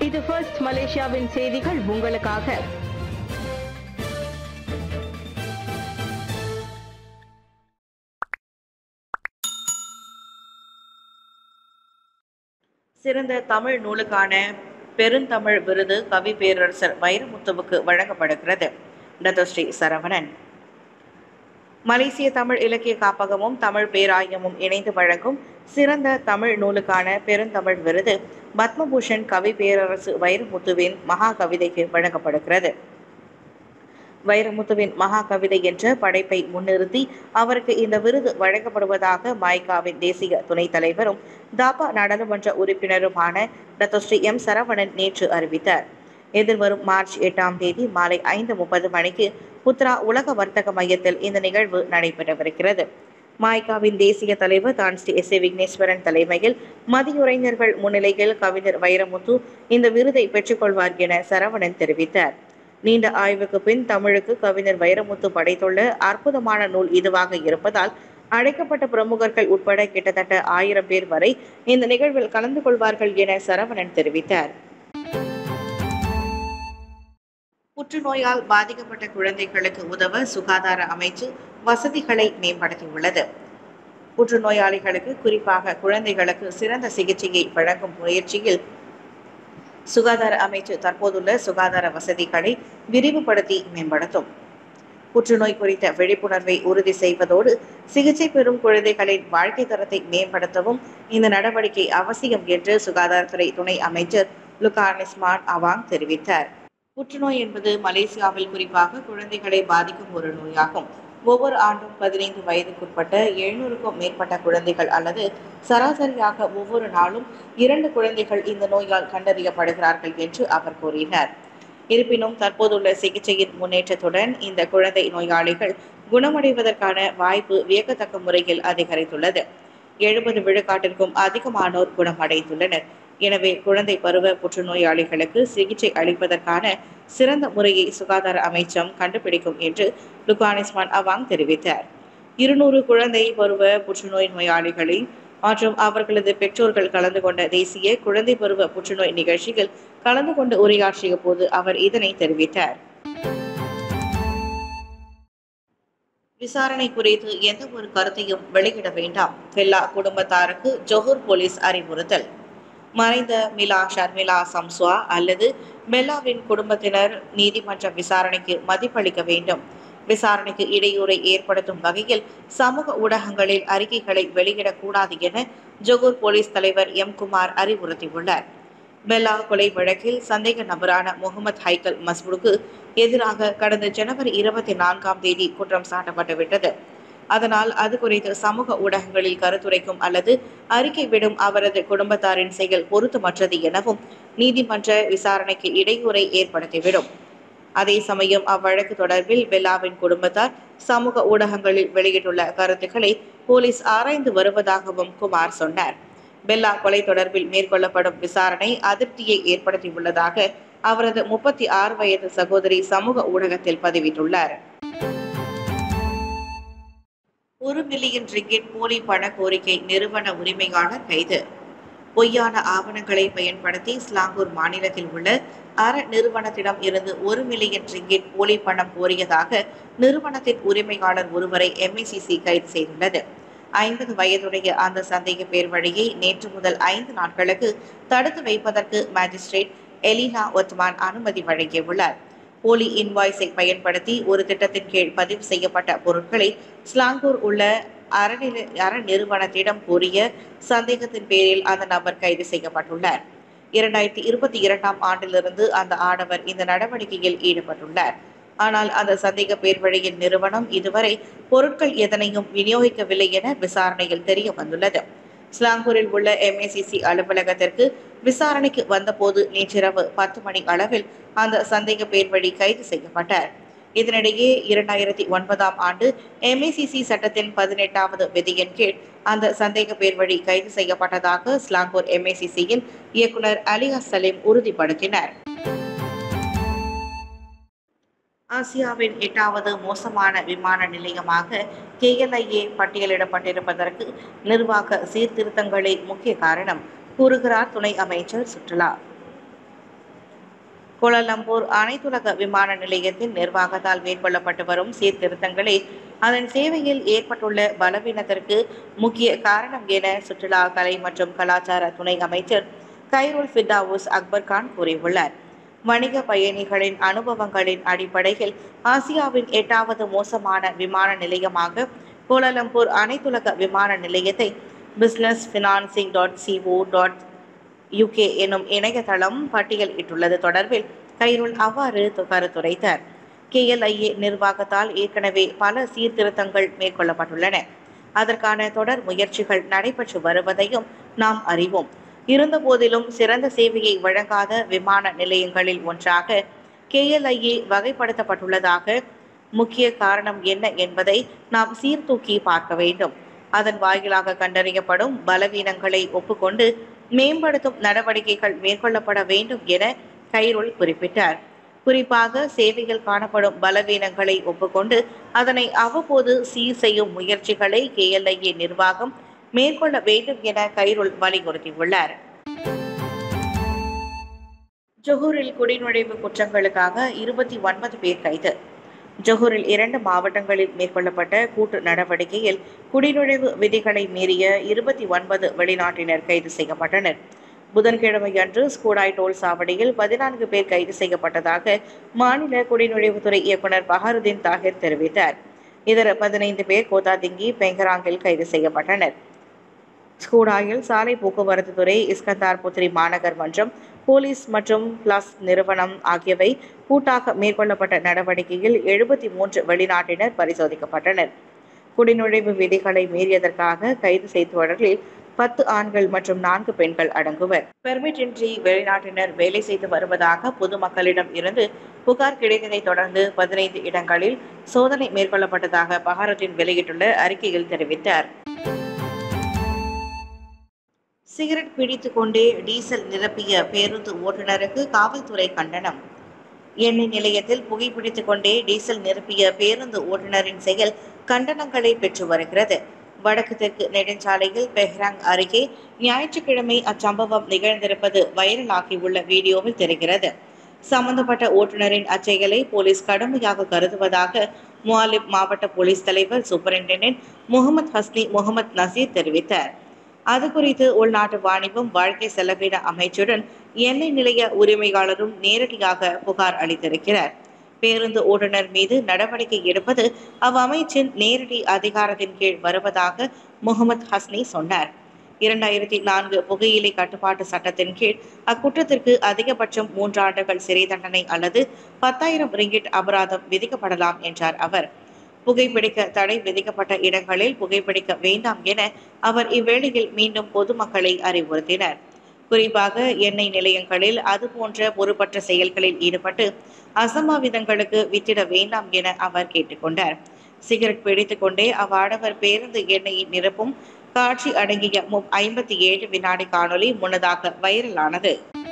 இது ஃபர்ஸ்ட் மலேசியாவின் செய்திகள் உங்களுக்காக சிறந்த தமிழ் நூலுக்கான பெருந்தமிழ் விருது கவி பேரரசர் வைரமுத்துவுக்கு வழங்கப்படுகிறது டத்தஸ்ரீ சரவணன் மலேசிய தமிழ் இலக்கிய காப்பகமும் தமிழ் பேராயமும் இணைந்து வழங்கும் சிறந்த தமிழ் நூலுக்கான பெருந்தமிழ் விருது பத்மபூஷன் கவி பேரரசு வைரமுத்துவின் மகா கவிதைக்கு வழங்கப்படுகிறது வைரமுத்துவின் மகா கவிதை என்ற படைப்பை முன்னிறுத்தி அவருக்கு இந்த விருது வழங்கப்படுவதாக மாய்காவின் தேசிய துணைத் தலைவரும் தாபா நாடாளுமன்ற உறுப்பினருமான டத்தோஸ்ரீ எம் சரவணன் நேற்று அறிவித்தார் எதிர்வரும் மார்ச் எட்டாம் தேதி மாலை ஐந்து முப்பது மணிக்கு புத்ரா உலக வர்த்தக மையத்தில் இந்த நிகழ்வு நடைபெறவிருக்கிறது மாய்காவின் தேசிய தலைவர் தான் ஸ்ரீ எஸ் ஏ விக்னேஸ்வரன் தலைமையில் மதியுரைஞர்கள் முன்னிலையில் கவிஞர் வைரமுத்து இந்த விருதை பெற்றுக்கொள்வார் என சரவணன் தெரிவித்தார் நீண்ட ஆய்வுக்கு பின் தமிழுக்கு கவிஞர் வைரமுத்து படைத்துள்ள அற்புதமான நூல் இதுவாக இருப்பதால் அழைக்கப்பட்ட பிரமுகர்கள் உட்பட கிட்டத்தட்ட ஆயிரம் பேர் வரை இந்த நிகழ்வில் கலந்து கொள்வார்கள் என சரவணன் தெரிவித்தார் புற்றுநோயால் பாதிக்கப்பட்ட குழந்தைகளுக்கு உதவ சுகாதார அமைச்சு வசதிகளை மேம்படுத்தியுள்ளது புற்றுநோயாளிகளுக்கு குறிப்பாக குழந்தைகளுக்கு சிறந்த சிகிச்சையை வழங்கும் முயற்சியில் சுகாதார அமைச்சு தற்போதுள்ள சுகாதார வசதிகளை விரிவுபடுத்தி மேம்படுத்தும் புற்றுநோய் குறித்த விழிப்புணர்வை உறுதி செய்வதோடு சிகிச்சை பெறும் குழந்தைகளின் வாழ்க்கை தரத்தை மேம்படுத்தவும் இந்த நடவடிக்கை அவசியம் என்று சுகாதாரத்துறை துணை அமைச்சர் லுகானிஸ்மான் அவாங் தெரிவித்தார் புற்றுநோய் என்பது மலேசியாவில் குறிப்பாக குழந்தைகளை பாதிக்கும் ஒரு நோயாகும் ஒவ்வொரு ஆண்டும் பதினைந்து வயதுக்குட்பட்ட எழுநூறுக்கும் மேற்பட்ட குழந்தைகள் அல்லது சராசரியாக ஒவ்வொரு நாளும் இரண்டு குழந்தைகள் இந்த நோயால் கண்டறியப்படுகிறார்கள் என்று அவர் கூறினார் இருப்பினும் தற்போதுள்ள சிகிச்சையின் முன்னேற்றத்துடன் இந்த குழந்தை நோயாளிகள் குணமடைவதற்கான வாய்ப்பு வியக்கத்தக்க முறையில் அதிகரித்துள்ளது எழுபது விழுக்காட்டிற்கும் அதிகமானோர் குணமடைந்துள்ளனர் எனவே குழந்தை பருவ புற்றுநோயாளிகளுக்கு சிகிச்சை அளிப்பதற்கான சிறந்த முறையை சுகாதார அமைச்சம் கண்டுபிடிக்கும் என்று லுகானிஸ்மான் அவாங் தெரிவித்தார் இருநூறு குழந்தை பருவ புற்றுநோய் நோயாளிகளை மற்றும் அவர்களது பெற்றோர்கள் கலந்து கொண்ட தேசிய குழந்தை பருவ புற்றுநோய் நிகழ்ச்சியில் கலந்து கொண்டு உரையாற்றிய போது அவர் இதனை தெரிவித்தார் விசாரணை குறித்து எந்த ஒரு கருத்தையும் வெளியிட வேண்டாம் பெல்லா குடும்பத்தாருக்கு ஜொஹூர் போலீஸ் அறிவுறுத்தல் மறைந்த மிலா ஷர்மிளா சம்ஸ்வா அல்லது பெல்லாவின் குடும்பத்தினர் நீதிமன்ற விசாரணைக்கு மதிப்பளிக்க வேண்டும் விசாரணைக்கு இடையூறை ஏற்படுத்தும் வகையில் சமூக ஊடகங்களில் அறிக்கைகளை வெளியிடக்கூடாது என ஜொகூர் போலீஸ் தலைவர் எம் குமார் அறிவுறுத்தியுள்ளார் பெல்லா கொலை வழக்கில் சந்தேக நபரான முகமது ஹைக்கல் மஸ்புடுக்கு எதிராக கடந்த ஜனவரி இருபத்தி நான்காம் தேதி குற்றம் சாட்டப்பட்டுவிட்டது அதனால் அது குறித்து சமூக ஊடகங்களில் கருத்துரைக்கும் அல்லது அறிக்கை விடும் அவரது குடும்பத்தாரின் செயல் பொருத்தமற்றது எனவும் நீதிமன்ற விசாரணைக்கு இடையூறை ஏற்படுத்திவிடும் அதே சமயம் அவ்வழக்கு தொடர்பில் பெல்லாவின் குடும்பத்தார் சமூக ஊடகங்களில் வெளியிட்டுள்ள கருத்துக்களை போலீஸ் ஆராய்ந்து வருவதாகவும் குமார் சொன்னார் பெல்லா கொலை தொடர்பில் மேற்கொள்ளப்படும் விசாரணை அதிருப்தியை ஏற்படுத்தியுள்ளதாக அவரது முப்பத்தி ஆறு வயது சகோதரி சமூக ஊடகத்தில் பதிவிட்டுள்ளார் ஒரு மில்லியன் ரிங்கிட் போலி பண கோரிக்கை நிறுவன உரிமையாளர் கைது பொய்யான ஆவணங்களை பயன்படுத்தி ஸ்லாங்கூர் மாநிலத்தில் உள்ள அற நிறுவனத்திடம் இருந்து ஒரு மில்லியன் ரிங்கிட் போலி பணம் கோரியதாக நிறுவனத்தின் உரிமையாளர் ஒருவரை எம்ஐசிசி கைது செய்துள்ளது ஐம்பது வயதுடைய அந்த சந்தேக பேர் வழியை நேற்று முதல் ஐந்து நாட்களுக்கு தடுத்து வைப்பதற்கு மேஜிஸ்ட்ரேட் எலினா ஒத்மான் அனுமதி வழங்கியுள்ளார் போலி இன்வாய்ஸை பயன்படுத்தி ஒரு திட்டத்தின் கீழ் பதிவு செய்யப்பட்ட பொருட்களை ஸ்லாங்கூர் உள்ள அறநிலை அற நிறுவனத்திடம் கூறிய சந்தேகத்தின் பேரில் அந்த நபர் கைது செய்யப்பட்டுள்ளார் இரண்டாயிரத்தி இருபத்தி இரண்டாம் ஆண்டிலிருந்து அந்த ஆடவர் இந்த நடவடிக்கையில் ஈடுபட்டுள்ளார் ஆனால் அந்த சந்தேக பேர் வழியின் நிறுவனம் இதுவரை பொருட்கள் எதனையும் விநியோகிக்கவில்லை என விசாரணையில் தெரிய வந்துள்ளது ஸ்லாங்கூரில் உள்ள எம்ஏசிசி அலுவலகத்திற்கு விசாரணைக்கு வந்தபோது நேற்றிரவு பத்து மணி அளவில் அந்த சந்தேக பேர் வழி கைது செய்யப்பட்டார் இதனிடையே இரண்டாயிரத்தி ஒன்பதாம் ஆண்டு எம்ஏசிசி சட்டத்தின் பதினெட்டாவது விதியின் கீழ் அந்த சந்தேக பேர் வழி கைது செய்யப்பட்டதாக ஸ்லாங்கூர் எம்ஏசிசியின் இயக்குனர் அலியா சலீம் உறுதிப்படுத்தினார் ஆசியாவின் எட்டாவது மோசமான விமான நிலையமாக கேஎல்ஐஏ பட்டியலிடப்பட்டிருப்பதற்கு நிர்வாக சீர்திருத்தங்களே முக்கிய காரணம் கூறுகிறார் துணை அமைச்சர் சுற்றுலா கோலாலம்பூர் அனைத்துலக விமான நிலையத்தின் நிர்வாகத்தால் மேற்கொள்ளப்பட்டு வரும் சீர்திருத்தங்களே அதன் சேவையில் ஏற்பட்டுள்ள பலவீனத்திற்கு முக்கிய காரணம் என சுற்றுலா கலை மற்றும் கலாச்சார துணை அமைச்சர் கைருல் ஃபிர்தாவுஸ் அக்பர் கான் கூறியுள்ளார் வணிக பயணிகளின் அனுபவங்களின் அடிப்படையில் ஆசியாவின் எட்டாவது மோசமான விமான நிலையமாக கோலாலம்பூர் அனைத்துலக விமான நிலையத்தை business financing dot C O dot UK எனும் இணையதளம் பட்டியலிட்டுள்ளது தொடர்பில் கைருல் அவ்வாறு கருத்துரைத்தார் கேஎல்ஐஏ நிர்வாகத்தால் ஏற்கனவே பல சீர்திருத்தங்கள் மேற்கொள்ளப்பட்டுள்ளன அதற்கான தொடர் முயற்சிகள் நடைபெற்று வருவதையும் நாம் அறிவோம் இருந்தபோதிலும் சிறந்த சேவையை வழங்காத விமான நிலையங்களில் ஒன்றாக கேஎல்ஐஏ வகைப்படுத்தப்பட்டுள்ளதாக முக்கிய காரணம் என்ன என்பதை நாம் சீர்தூக்கி பார்க்க வேண்டும் அதன் வாயிலாக கண்டறியப்படும் பலவீனங்களை ஒப்புக்கொண்டு மேம்படுத்தும் நடவடிக்கைகள் மேற்கொள்ளப்பட வேண்டும் என கைருள் குறிப்பிட்டார் குறிப்பாக சேவையில் காணப்படும் பலவீனங்களை ஒப்புக்கொண்டு அதனை அவ்வப்போது சீர் செய்யும் முயற்சிகளை கேஎல்ஐஏ நிர்வாகம் மேற்கொள்ள வேண்டும் என கைருள் வலியுறுத்தியுள்ளார் ஜொஹூரில் குடிநுழைவு குற்றங்களுக்காக இருபத்தி ஒன்பது பேர் கைது ஜொஹூரில் இரண்டு மாவட்டங்களில் மேற்கொள்ளப்பட்ட கூட்டு நடவடிக்கையில் குடிநுழைவு விதிகளை மீறிய இருபத்தி ஒன்பது வெளிநாட்டினர் கைது செய்யப்பட்டனர் புதன்கிழமை அன்று ஸ்கூடாய் டோல் சாவடியில் பதினான்கு பேர் கைது செய்யப்பட்டதாக மாநில குடிநுழைவுத்துறை இயக்குனர் பஹருதீன் தாஹிர் தெரிவித்தார் இதர பதினைந்து பேர் கோத்தாதிங்கி பெங்கராங்கில் கைது செய்யப்பட்டனர் ஸ்கூடாயில் சாலை போக்குவரத்து துறை இஸ்கந்தார் புத்ரி மாநகர் மன்றம் போலீஸ் மற்றும் பிளஸ் நிறுவனம் ஆகியவை கூட்டாக மேற்கொள்ளப்பட்ட நடவடிக்கையில் எழுபத்தி மூன்று வெளிநாட்டினர் பரிசோதிக்கப்பட்டனர் குடிநுழைவு விதிகளை மீறியதற்காக கைது செய்தவர்களில் பத்து ஆண்கள் மற்றும் நான்கு பெண்கள் அடங்குவர் பெர்மிட் இன்றி வெளிநாட்டினர் வேலை செய்து வருவதாக பொதுமக்களிடம் இருந்து புகார் கிடைத்ததை தொடர்ந்து பதினைந்து இடங்களில் சோதனை மேற்கொள்ளப்பட்டதாக பஹாரத்தின் வெளியிட்டுள்ள அறிக்கையில் தெரிவித்தார் சிகரெட் பிடித்து கொண்டே டீசல் நிரப்பிய பேருந்து ஓட்டுநருக்கு காவல்துறை கண்டனம் எண்ணெய் நிலையத்தில் புகைப்பிடித்துக் கொண்டே டீசல் நிரப்பிய பேருந்து ஓட்டுநரின் செயல் கண்டனங்களை பெற்று வருகிறது வடக்கு தெற்கு நெடுஞ்சாலையில் பெஹ்ராங் அருகே ஞாயிற்றுக்கிழமை அச்சம்பவம் நிகழ்ந்திருப்பது வைரலாகியுள்ள வீடியோவில் தெரிகிறது சம்பந்தப்பட்ட ஓட்டுநரின் அச்செயலை போலீஸ் கடுமையாக கருதுவதாக முவாலிப் மாவட்ட போலீஸ் தலைவர் superintendent Mohamed Hasni Mohamed Nasir தெரிவித்தார் அது குறித்து உள்நாட்டு வாணிபம் வாழ்க்கை செலவின அமைச்சுடன் எண்ணெய் நிலைய உரிமையாளரும் நேரடியாக புகார் அளித்திருக்கிறார் பேருந்து ஓட்டுநர் மீது நடவடிக்கை எடுப்பது அவ்வமைச்சின் நேரடி அதிகாரத்தின் கீழ் வருவதாக முகமது ஹஸ்னி சொன்னார் இரண்டாயிரத்தி நான்கு புகையிலை கட்டுப்பாட்டு சட்டத்தின் கீழ் அக்குற்றத்திற்கு அதிகபட்சம் மூன்றாண்டுகள் சிறை தண்டனை அல்லது பத்தாயிரம் ரிங்கிட் அபராதம் விதிக்கப்படலாம் என்றார் அவர் புகைப்பிடிக்க தடை விதிக்கப்பட்ட இடங்களில் புகைப்பிடிக்க வேண்டாம் என அவர் இவ்வேளையில் மீண்டும் பொதுமக்களை அறிவுறுத்தினர் குறிப்பாக எண்ணெய் நிலையங்களில் அதுபோன்ற பொறுப்பற்ற செயல்களில் ஈடுபட்டு அசம்பாவிதங்களுக்கு வித்திட வேண்டாம் என அவர் கேட்டுக்கொண்டார் சிகரெட் பிடித்துக் கொண்டே அவ்வாடவர் பேருந்து எண்ணெயை நிரப்பும் காட்சி அடங்கிய ஐம்பத்தி ஏழு வினாடி காணொலி முன்னதாக வைரலானது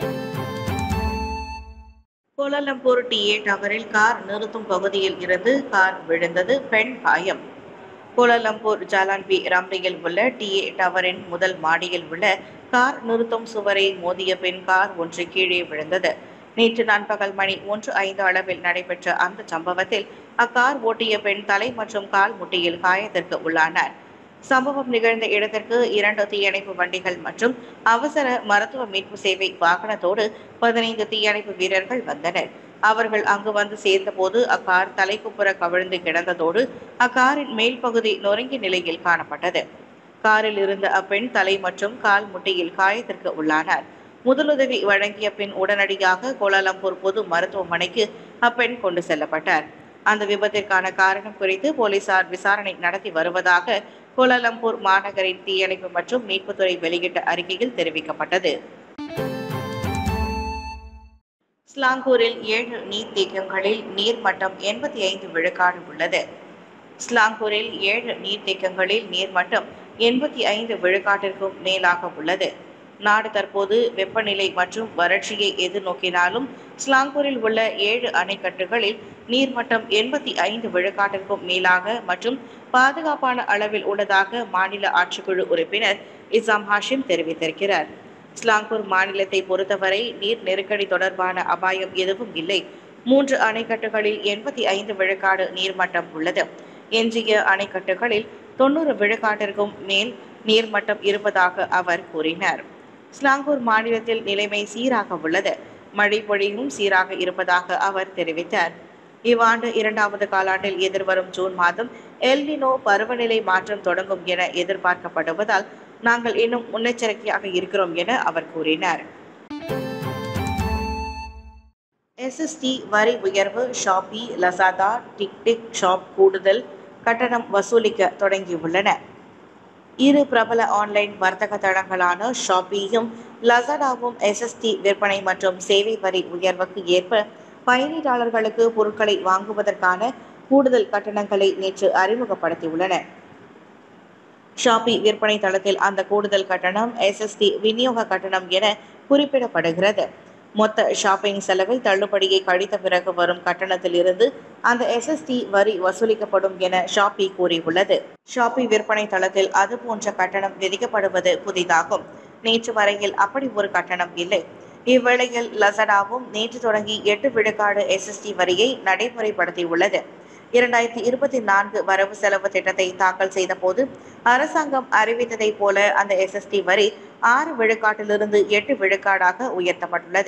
கோலாலம்பூர் டிஏ டவரில் கார் நிறுத்தும் பகுதியில் இருந்து கார் விழுந்தது பெண் காயம் கோலாலம்பூர் ஜாலான்பி ராம்ரியில் உள்ள டிஏ டவரின் முதல் மாடியில் உள்ள கார் நிறுத்தும் சுவரை மோதிய பெண் கார் ஒன்று கீழே விழுந்தது நேற்று நண்பகல் மணி ஒன்று ஐந்து அளவில் நடைபெற்ற அந்த சம்பவத்தில் அக்கார் ஓட்டிய பெண் தலை மற்றும் கால் முட்டியில் காயத்திற்கு உள்ளானார் சம்பவம் நிகழ்ந்த இடத்திற்கு இரண்டு தீயணைப்பு வண்டிகள் மற்றும் அவசர மருத்துவ மீட்பு சேவை வாகனத்தோடு பதினைந்து தீயணைப்பு வீரர்கள் வந்தனர் அவர்கள் அங்கு வந்து சேர்ந்தபோது அக்கார் தலைக்குப்புற கவிழ்ந்து கிடந்ததோடு அக்காரின் மேல் பகுதி நொறுங்கிய நிலையில் காணப்பட்டது காரில் இருந்த அப்பெண் தலை மற்றும் கால் முட்டியில் காயத்திற்கு உள்ளானார் முதலுதவி வழங்கிய பின் உடனடியாக கோலாலம்பூர் பொது மருத்துவமனைக்கு அப்பெண் கொண்டு செல்லப்பட்டார் அந்த விபத்திற்கான காரணம் குறித்து போலீசார் விசாரணை நடத்தி வருவதாக கோலாலம்பூர் மாநகரின் தீயணைப்பு மற்றும் மீட்புத்துறை வெளியிட்ட அறிக்கையில் தெரிவிக்கப்பட்டது ஸ்லாங்கூரில் ஏழு நீர்த்தேக்கங்களில் நீர்மட்டம் எண்பத்தி ஐந்து விழுக்காடு உள்ளது ஸ்லாங்கூரில் ஏழு நீர்த்தேக்கங்களில் நீர்மட்டம் எண்பத்தி ஐந்து விழுக்காட்டிற்கும் மேலாக உள்ளது நாடு தற்போது வெப்பநிலை மற்றும் வறட்சியை எதிர்நோக்கினாலும் ஸ்லாங்கூரில் உள்ள ஏழு அணைக்கட்டுகளில் நீர்மட்டம் எண்பத்தி ஐந்து விழுக்காட்டிற்கும் மேலாக மற்றும் பாதுகாப்பான அளவில் உள்ளதாக மாநில ஆட்சிக்குழு உறுப்பினர் இசாம் ஹாஷிம் தெரிவித்திருக்கிறார் ஸ்லாங்கூர் மாநிலத்தை பொறுத்தவரை நீர் நெருக்கடி தொடர்பான அபாயம் எதுவும் இல்லை மூன்று அணைக்கட்டுகளில் எண்பத்தி ஐந்து விழுக்காடு நீர்மட்டம் உள்ளது எஞ்சிய அணைக்கட்டுகளில் தொண்ணூறு விழுக்காட்டிற்கும் மேல் நீர்மட்டம் இருப்பதாக அவர் கூறினார் ஸ்லாங்கூர் மாநிலத்தில் நிலைமை சீராக உள்ளது மழை பொழிவும் சீராக இருப்பதாக அவர் தெரிவித்தார் இவ்வாண்டு இரண்டாவது காலாண்டில் எதிர்வரும் ஜூன் மாதம் எல்னினோ பருவநிலை மாற்றம் தொடங்கும் என எதிர்பார்க்கப்படுவதால் நாங்கள் இன்னும் முன்னெச்சரிக்கையாக இருக்கிறோம் என அவர் கூறினார் எஸ்எஸ்டி வரி உயர்வு ஷாப்பி லசாதா டிக்டிக் ஷாப் கூடுதல் கட்டணம் வசூலிக்க தொடங்கியுள்ளன இரு பிரபல ஆன்லைன் வர்த்தக தளங்களான ஷாப்பியும் லசாடாவும் எஸ்எஸ்டி விற்பனை மற்றும் சேவை வரி உயர்வுக்கு ஏற்ப பயனீட்டாளர்களுக்கு பொருட்களை வாங்குவதற்கான கூடுதல் கட்டணங்களை நேற்று அறிமுகப்படுத்தியுள்ளன ஷாப்பி விற்பனை தளத்தில் அந்த கூடுதல் கட்டணம் எஸ்எஸ்டி விநியோக கட்டணம் என குறிப்பிடப்படுகிறது மொத்த ஷாப்பிங் செலவில் தள்ளுபடியை கழித்த பிறகு வரும் கட்டணத்தில் இருந்து அந்த எஸ்எஸ்டி வரி வசூலிக்கப்படும் என ஷாப்பி கூறியுள்ளது ஷாப்பி விற்பனை தளத்தில் அது போன்ற கட்டணம் விதிக்கப்படுவது புதிதாகும் நேற்று வரையில் அப்படி ஒரு கட்டணம் இல்லை இவ்வேளையில் லசடாவும் நேற்று தொடங்கி எட்டு விழுக்காடு எஸ்எஸ்டி வரியை நடைமுறைப்படுத்தியுள்ளது இரண்டாயிரத்தி இருபத்தி நான்கு வரவு செலவு திட்டத்தை தாக்கல் செய்த போது அரசாங்கம் அறிவித்ததை போல அந்த எஸ்எஸ்டி வரி ஆறு விழுக்காட்டிலிருந்து எட்டு விழுக்காடாக உயர்த்தப்பட்டுள்ளது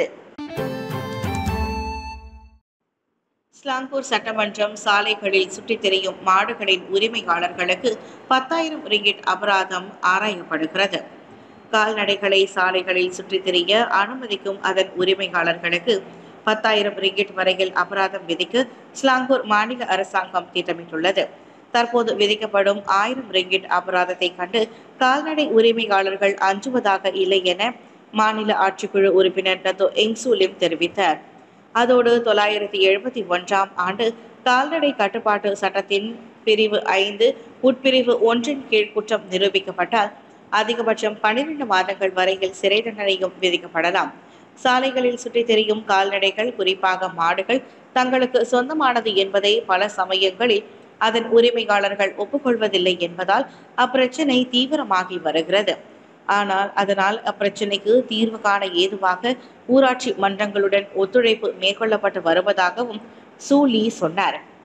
ஸ்லாங்கூர் சட்டமன்றம் சாலைகளில் சுற்றித் திரியும் மாடுகளின் உரிமையாளர்களுக்கு பத்தாயிரம் ரிங்கிட் அபராதம் ஆராயப்படுகிறது கால்நடைகளை சாலைகளில் சுற்றித் திரிய அனுமதிக்கும் அதன் உரிமையாளர்களுக்கு பத்தாயிரம் ரிங்கிட் வரையில் அபராதம் விதிக்க ஸ்லாங்கூர் மாநில அரசாங்கம் திட்டமிட்டுள்ளது தற்போது விதிக்கப்படும் ஆயிரம் ரிங்கிட் அபராதத்தை கண்டு கால்நடை உரிமையாளர்கள் அஞ்சுவதாக இல்லை என மாநில ஆட்சிக்குழு உறுப்பினர் டத்தோ எங்சூலிம் தெரிவித்தார் அதோடு தொள்ளாயிரத்தி எழுபத்தி ஒன்றாம் ஆண்டு கால்நடை கட்டுப்பாட்டு சட்டத்தின் பிரிவு ஐந்து உட்பிரிவு ஒன்றின் கீழ் குற்றம் நிரூபிக்கப்பட்டால் அதிகபட்சம் பன்னிரண்டு மாதங்கள் வரையில் சிறை தண்டனையும் விதிக்கப்படலாம் சாலைகளில் சுற்றித் திரியும் கால்நடைகள் குறிப்பாக மாடுகள் தங்களுக்கு சொந்தமானது என்பதை பல சமயங்களில் அதன் உரிமையாளர்கள் ஒப்புக்கொள்வதில்லை என்பதால் அப்பிரச்சினை தீவிரமாகி வருகிறது ஆனால் அதனால் அப்பிரச்சினைக்கு தீர்வு காண ஏதுவாக ஊராட்சி மன்றங்களுடன் ஒத்துழைப்பு மேற்கொள்ளப்பட்டு வருவதாகவும் சூலி சொன்னார்